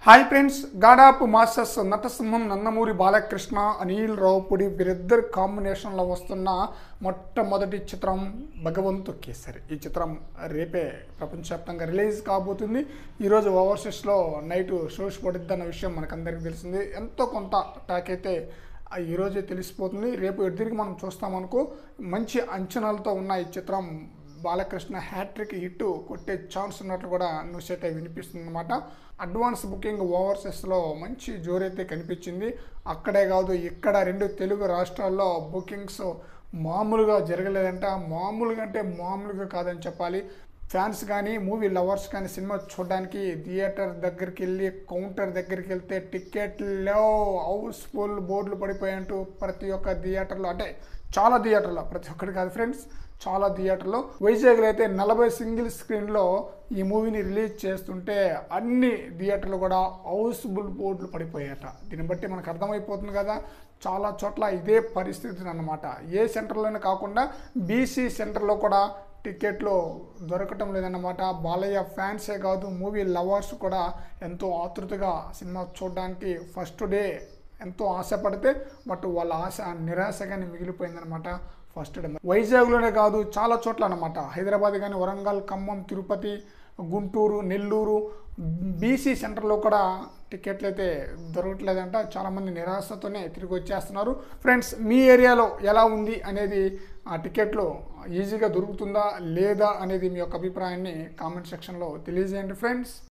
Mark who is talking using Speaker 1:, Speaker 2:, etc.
Speaker 1: hi friends గాడాపు masters నటసింహం నందమూరి బాలకృష్ణ అనిల్ రావుపుడి వీరిద్దరు కాంబినేషన్లో వస్తున్న మొట్టమొదటి చిత్రం భగవంతు కేసరి ఈ చిత్రం రేపే ప్రపంచవ్యాప్తంగా రిలీజ్ కాబోతుంది ఈరోజు ఓవర్సీస్లో నైట్ షోస్ పడుద్దన్న విషయం మనకందరికీ తెలిసింది ఎంతో కొంత టాక్ అయితే ఆ ఈరోజే తెలిసిపోతుంది రేపు ఎదురికి మనం చూస్తామనుకో మంచి అంచనాలతో ఉన్న ఈ చిత్రం బాలకృష్ణ హ్యాట్రిక్ హిట్ కొట్టే ఛాన్స్ ఉన్నట్లు కూడా న్యూస్ అయితే వినిపిస్తుంది అనమాట అడ్వాన్స్ బుకింగ్ ఓవర్సెస్లో మంచి జోరైతే కనిపించింది అక్కడే కాదు ఇక్కడ రెండు తెలుగు రాష్ట్రాల్లో బుకింగ్స్ మామూలుగా జరగలేదంట మామూలుగా అంటే మామూలుగా కాదని చెప్పాలి ఫ్యాన్స్ కానీ మూవీ లవర్స్ కానీ సినిమా చూడడానికి థియేటర్ దగ్గరికి వెళ్ళి కౌంటర్ దగ్గరికి వెళ్తే టికెట్లో హౌస్ఫుల్ బోర్డులు పడిపోయాయంటూ ప్రతి ఒక్క థియేటర్లో అంటే చాలా థియేటర్లో ప్రతి ఒక్కటి కాదు ఫ్రెండ్స్ చాలా థియేటర్లో వైజాగ్లో అయితే నలభై సింగిల్ స్క్రీన్లో ఈ మూవీని రిలీజ్ చేస్తుంటే అన్ని థియేటర్లు కూడా హౌస్ఫుల్ బోర్డులు పడిపోయాయట దీన్ని బట్టి మనకు అర్థమైపోతుంది కదా చాలా చోట్ల ఇదే పరిస్థితి అన్నమాట ఏ సెంటర్లోనే కాకుండా బీసీ సెంటర్లో కూడా టికెట్లు దొరకటం లేదన్నమాట బాలయ్య ఫ్యాన్సే కాదు మూవీ లవర్స్ కూడా ఎంతో ఆతృతగా సినిమా చూడడానికి ఫస్ట్ డే ఎంతో ఆశపడితే బట్ వాళ్ళ ఆశ నిరాశగానే మిగిలిపోయిందనమాట ఫస్ట్ డే వైజాగ్లోనే కాదు చాలా చోట్ల అనమాట హైదరాబాద్ కానీ వరంగల్ ఖమ్మం తిరుపతి గుంటూరు నెల్లూరు బీసీ సెంటర్లో కూడా టికెట్లు అయితే దొరకట్లేదంట చాలామంది నిరాశతోనే తిరిగి వచ్చేస్తున్నారు ఫ్రెండ్స్ మీ ఏరియాలో ఎలా ఉంది అనేది ఆ టికెట్లు ఈజీగా దొరుకుతుందా లేదా అనేది మీ యొక్క అభిప్రాయాన్ని కామెంట్ సెక్షన్లో తెలియజేయండి ఫ్రెండ్స్